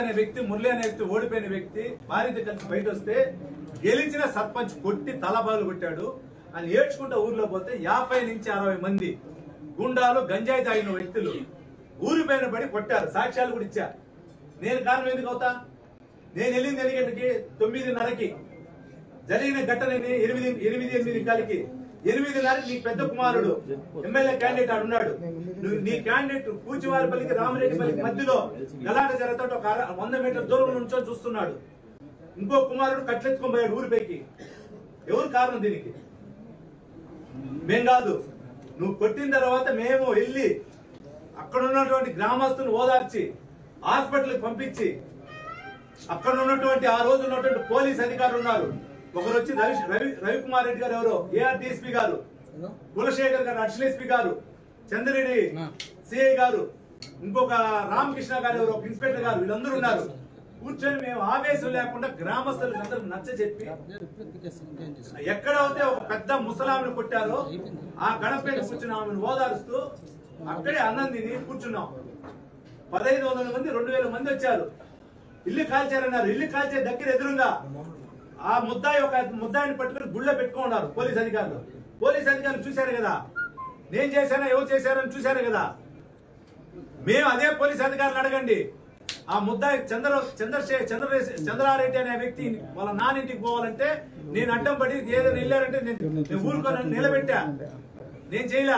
అనే వ్యక్తి మురళి అనే వ్యక్తి ఓడిపోయిన వ్యక్తి భార్యతో కలిసి బయట వస్తే గెలిచిన సర్పంచ్ కొట్టి తలబాలు కొట్టాడు అని ఏడ్చుకుంటూ ఊర్లో పోతే యాభై నుంచి అరవై మంది గుండాలు గంజాయి తాగిన వ్యక్తులు ఊరి పైన పడి కొట్టారు సాక్ష్యాలు కూడా ఇచ్చా నేను కారణం ఎందుకు అవుతా నేను వెళ్ళింది ఎన్ని గంటకి తొమ్మిదిన్నరకి జరిగిన ఘటనని ఎనిమిది ఎనిమిది ఎనిమిది కాలికి ఎనిమిదిన్నరకి నీ పెద్ద కుమారుడు ఎమ్మెల్యే క్యాండిడేట్ ఆడు ఉన్నాడు నువ్వు నీ క్యాండిడేట్ కూచివారిపల్లికి రామరెడ్డిపల్లికి మధ్యలో గలాట జరుగుతుంటే ఒక అర- వంద మీటర్ దూరం నుంచో చూస్తున్నాడు ఇంకో కుమారుడు కట్లెత్తుకొని పోయాడు ఊరిపైకి ఎవరు కారణం దీనికి మేం కాదు నువ్వు కొట్టిన తర్వాత మేము వెళ్ళి అక్కడ ఉన్నటువంటి గ్రామస్తులను ఓదార్చి హాస్పిటల్కి పంపించి అక్కడ ఉన్నటువంటి ఆ రోజు ఉన్నటువంటి పోలీస్ అధికారులు ఉన్నారు ఒకరు వచ్చి రవి రవి రవికుమార్ రెడ్డి గారు ఎవరో ఏఆర్డిఎస్పీ గారు కులశేఖర్ గారు అడిషనల్ ఎస్పీ గారు చంద్రెడ్డి సిఐ గారు ఇంకొక రామకృష్ణ గారు ఎవరో ఒక ఇన్స్పెక్టర్ గారు వీళ్ళందరూ ఉన్నారు కూర్చొని మేము ఆవేశం లేకుండా గ్రామస్తులకు అందరూ నచ్చ చెప్పి ఎక్కడైతే ఒక పెద్ద ముసలామిని కొట్టారో ఆ గడపేట కూర్చుని ఆమెను ఓదారుస్తూ అక్కడే అన్నం తిని కూర్చున్నాం పదహైదు వందల మంది రెండు వేల మంది వచ్చారు ఇల్లు కాల్చారన్నారు ఇల్లు కాల్చే దగ్గర ఎదురుగా ఆ ముద్దాయి ఒక ముద్దాయిని పట్టుకుని గుళ్ళో పెట్టుకున్నారు పోలీస్ అధికారులు పోలీస్ అధికారులు చూశారు కదా నేను చేశానా ఎవరు చేశారని చూశారు కదా మేము అదే పోలీస్ అధికారులు అడగండి ఆ ముద్దాయి చంద్ర చంద్రశే చంద్ర చంద్రారెడ్డి అనే వ్యక్తి వాళ్ళ నానింటికి పోవాలంటే నేను అడ్డం పడి ఏదైనా వెళ్ళారంటే నేను నేను ఊరుకొని నిలబెట్టా నేను చేయలే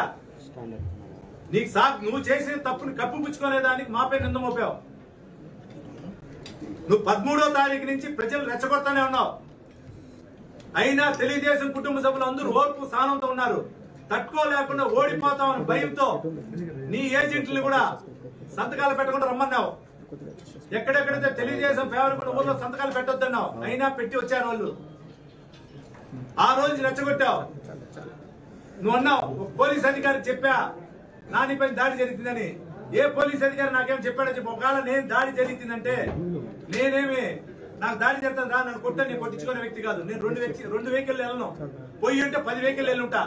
నీకు సా నువ్వు చేసిన తప్పుని కప్పిపుచ్చుకునే దానికి మాపై నింద మోపావు నువ్వు పదమూడో తారీఖు నుంచి ప్రజలు రెచ్చగొడతానే ఉన్నావు అయినా తెలుగుదేశం కుటుంబ సభ్యులు అందరూ ఓర్పు స్థానంతో ఉన్నారు తట్టుకోలేకుండా ఓడిపోతామని భయంతో నీ ఏజెంట్లను కూడా సంతకాలు పెట్టకుండా రమ్మన్నావు ఎక్కడెక్కడైతే తెలుగుదేశం ఫేవర్ కూడా ఊళ్ళో సంతకాలు పెట్టొద్దన్నావు అయినా పెట్టి వచ్చారు వాళ్ళు ఆ రోజు రెచ్చగొట్టావు నువ్వు అన్నావు ఒక పోలీస్ అధికారి చెప్పా నానిపై దాడి జరుగుతుందని ఏ పోలీస్ అధికారి నాకేం చెప్పాడో చెప్పు ఒకవేళ నేను దాడి జరుగుతుందంటే నేనేమి నాకు దాడి జరుగుతుంది రా నన్ను కొట్టని నేను కొట్టించుకునే వ్యక్తి కాదు నేను రెండు వ్యక్తి రెండు వెహికల్ వెళ్ళను పోయి ఉంటే పది వెహికల్ వెళ్ళుంటా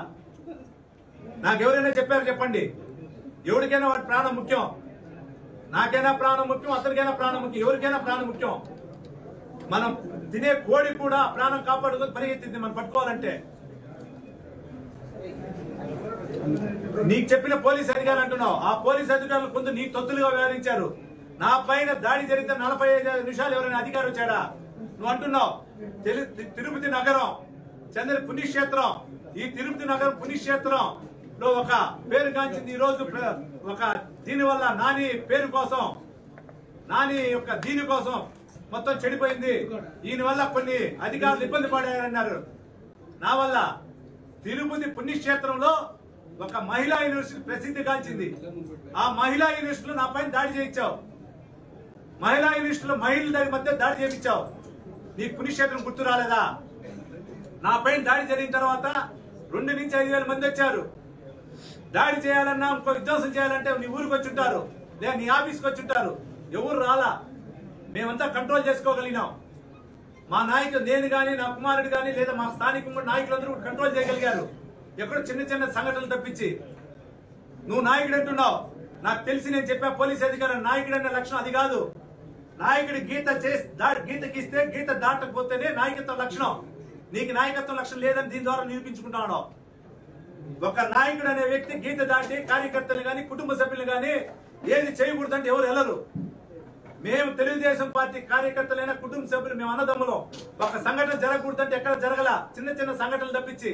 నాకు ఎవరైనా చెప్పారు చెప్పండి ఎవరికైనా వాడి ప్రాణం ముఖ్యం నాకైనా ప్రాణం ముఖ్యం అతనికైనా ప్రాణం ముఖ్యం ఎవరికైనా ప్రాణం ముఖ్యం మనం తినే కోడి కూడా ప్రాణం కాపాడుకొని పరిగెత్తింది మనం పట్టుకోవాలంటే నీకు చెప్పిన పోలీస్ అధికారులు అంటున్నావు ఆ పోలీస్ అధికారులు కొంత నీ తొత్తులుగా వ్యవహరించారు నా పైన దాడి జరిగితే నలభై ఐదు నిమిషాలు ఎవరైనా అధికారి వచ్చాడా నువ్వు అంటున్నావు తెలు- తి- తిరుపతి నగరం చంద్ర పుణ్యక్షేత్రం ఈ తిరుపతి నగరం పుణ్యక్షేత్రం లో ఒక పేరు కాంచింది ఈ రోజు ప్ర- ఒక దీని వల్ల నాని పేరు కోసం నాని యొక్క దీని కోసం మొత్తం చెడిపోయింది దీని వల్ల కొన్ని అధికారులు ఇబ్బంది పడారన్నారు నా వల్ల తిరుపతి పుణ్యక్షేత్రంలో ఒక మహిళా యూనివర్సిటీ ప్రసిద్ధి కాల్చింది ఆ మహిళా యూనివర్సిటీలో నా పైన దాడి చేయించావు మహిళా యూనివర్సిటీలో మహిళల దగ్గర మధ్య దాడి చేయించావు నీకు పుణ్యక్షేత్రం గుర్తు రాలేదా నా పైన దాడి జరిగిన తర్వాత రెండు నుంచి ఐదు వేల మంది వచ్చారు దాడి చేయాలన్నా ఇంకో విధ్వంసం చేయాలంటే నీ ఊరికి వచ్చి ఉంటారు లేదా నీ ఆఫీస్కి వచ్చి ఉంటారు ఎవరు రాలా మేమంతా కంట్రోల్ చేసుకోగలిగినాం మా నాయకుడు నేను గాని నా కుమారుడు గాని లేదా మా స్థానిక నాయకులందరూ కూడా కంట్రోల్ చేయగలిగారు ఎక్కడో చిన్న చిన్న సంఘటనలు తప్పించి నువ్వు నాయకుడు అంటున్నావు నాకు తెలిసి నేను చెప్పా పోలీస్ అధికారి నాయకుడు అనే లక్షణం అది కాదు నాయకుడి గీత చేసి దా- గీత గీస్తే గీత దాటకపోతేనే నాయకత్వ లక్షణం నీకు నాయకత్వం లక్షణం లేదని దీని ద్వారా నిరూపించుకుంటాను ఒక నాయకుడు అనే వ్యక్తి గీత దాటి కార్యకర్తలు గాని కుటుంబ సభ్యులు గాని ఏది చేయకూడదంటే ఎవరు వెళ్ళరు మేము తెలుగుదేశం పార్టీ కార్యకర్తలైన కుటుంబ సభ్యులు మేము అన్నదమ్ములం ఒక సంఘటన జరగకూడదంటే ఎక్కడ జరగల చిన్న చిన్న సంఘటనలు తప్పించి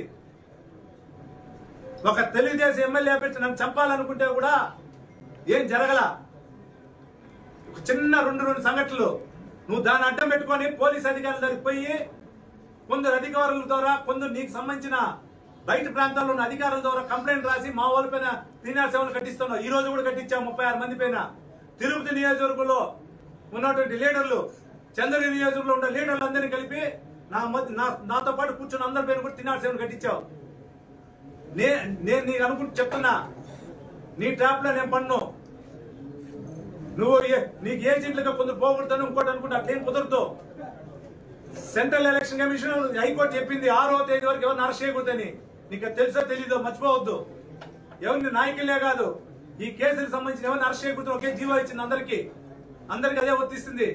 ఒక తెలుగుదేశం ఎమ్మెల్యే పెట్టి నన్ను చంపాలనుకుంటే కూడా ఏం జరగల ఒక చిన్న రెండు రెండు సంఘటనలు నువ్వు దాన్ని అడ్డం పెట్టుకొని పోలీస్ అధికారుల దగ్గరికి పోయి కొందరు అధికారుల ద్వారా కొందరు నీకు సంబంధించిన బయట ప్రాంతాల్లో ఉన్న అధికారుల ద్వారా కంప్లైంట్ రాసి మా వాళ్ళ పైన త్రీనాట్ సెవెన్ కట్టిస్తున్నావు ఈ రోజు కూడా కట్టించాం ముప్పై ఆరు మంది పైన తిరుపతి నియోజకవర్గంలో ఉన్నటువంటి లీడర్లు చంద్రుడి నియోజకవర్గంలో ఉన్న లీడర్లు అందరినీ కలిపి నా మధ్య నా- నాతో పాటు కూర్చున్న అందరి పైన కూడా త్రీనాట్ సెవెన్ కట్టించావు నే నేను నీకు అనుకుంటూ చెప్తున్నా నీ ట్రాప్ లో నేను పన్ను నువ్వు ఏ- నీకు ఏజెంట్లుగా కొందరు పోగొడతాను ఇంకోటి అనుకుంటా అట్లేం కుదరదు సెంట్రల్ ఎలక్షన్ కమిషన్ హైకోర్టు చెప్పింది ఆరో తేదీ వరకు ఎవరిని అరెస్ట్ చేయకూడదని నీకు అది తెలుసో తెలీదో మర్చిపోవద్దు ఎవరిని నాయకులే కాదు ఈ కేసులకు సంబంధించిన ఎవరిని అరెస్ట్ చేయకూడదు ఒకే జీవో ఇచ్చింది అందరికి అందరికి అదే వర్తిస్తుంది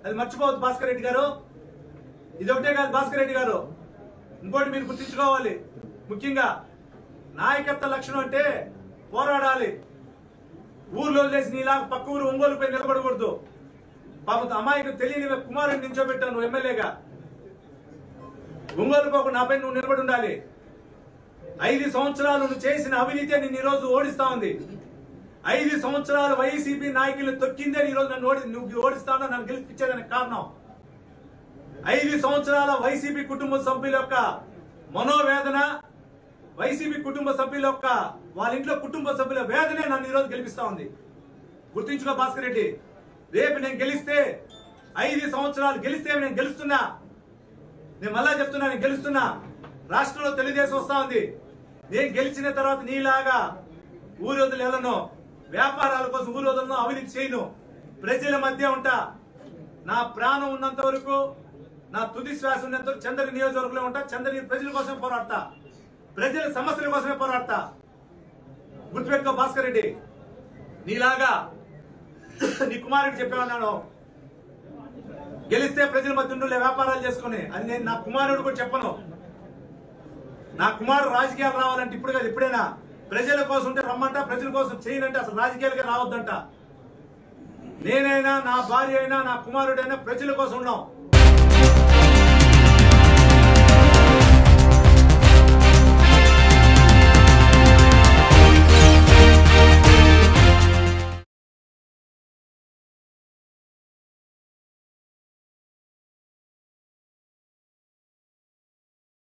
అది మర్చిపోవద్దు భాస్కర్ రెడ్డి గారు ఇది ఒకటే కాదు భాస్కర్ రెడ్డి గారు ఇంకోటి మీరు గుర్తించుకోవాలి ముఖ్యంగా నాయకత్వ లక్షణం అంటే పోరాడాలి ఊర్లో వదిలేసి నీలా పక్క ఊరు ఒంగోలు పోయి నిలబడకూడదు పాపం అమాయకు తెలియని కుమారుని నించోబెట్టావు నువ్వు ఎమ్మెల్యేగా ఒంగోలు పోకు నాపై నువ్వు నిలబడి ఉండాలి ఐదు సంవత్సరాలు నువ్వు చేసిన అవినీతి నిన్ను ఈ రోజు ఓడిస్తా ఉంది ఐదు సంవత్సరాలు వైసీపీ నాయకులు తొక్కిందే ఈ రోజు నన్ను ఓడి నువ్వు ఓడిస్తానో నన్ను గెలిపించేదానికి కారణం ఐదు సంవత్సరాల వైసీపీ కుటుంబ సభ్యుల యొక్క మనోవేదన వైసీపీ కుటుంబ సభ్యుల యొక్క వాళ్ళ ఇంట్లో కుటుంబ సభ్యుల వేదనే నన్ను ఈరోజు గెలిపిస్తా ఉంది గుర్తుంచుకో భాస్కర్ రెడ్డి రేపు నేను గెలిస్తే ఐదు సంవత్సరాలు గెలిస్తే నేను గెలుస్తున్నా నేను మళ్ళా చెప్తున్నా నేను గెలుస్తున్నా రాష్ట్రంలో తెలుగుదేశం వస్తా ఉంది నేను గెలిచిన తర్వాత నీలాగా ఊరు వదిలి వెళ్ళను వ్యాపారాల కోసం ఊరు వదలను అవినీతి చేయను ప్రజల మధ్య ఉంటా నా ప్రాణం ఉన్నంత వరకు నా తుది శ్వాస ఉన్నంత వరకు చంద్ర నియోజకవర్గంలో ఉంటా చంద్ర ప్రజల కోసమే పోరాడతా ప్రజల సమస్యల కోసమే పోరాడతా గుర్తుపెట్టుకో భాస్కర్ రెడ్డి నీలాగా నీ కుమారుడికి చెప్పేవన్నాను గెలిస్తే ప్రజల మధ్య ఉండే వ్యాపారాలు చేసుకుని అది నేను నా కుమారుడు కూడా చెప్పను నా కుమారుడు రాజకీయాలు రావాలంటే ఇప్పుడు కాదు ఎప్పుడైనా ప్రజల కోసం ఉంటే రమ్మంట ప్రజల కోసం చేయనంటే అసలు రాజకీయాలుగా రావద్దంట నేనైనా నా భార్య అయినా నా కుమారుడైనా ప్రజల కోసం ఉన్నాం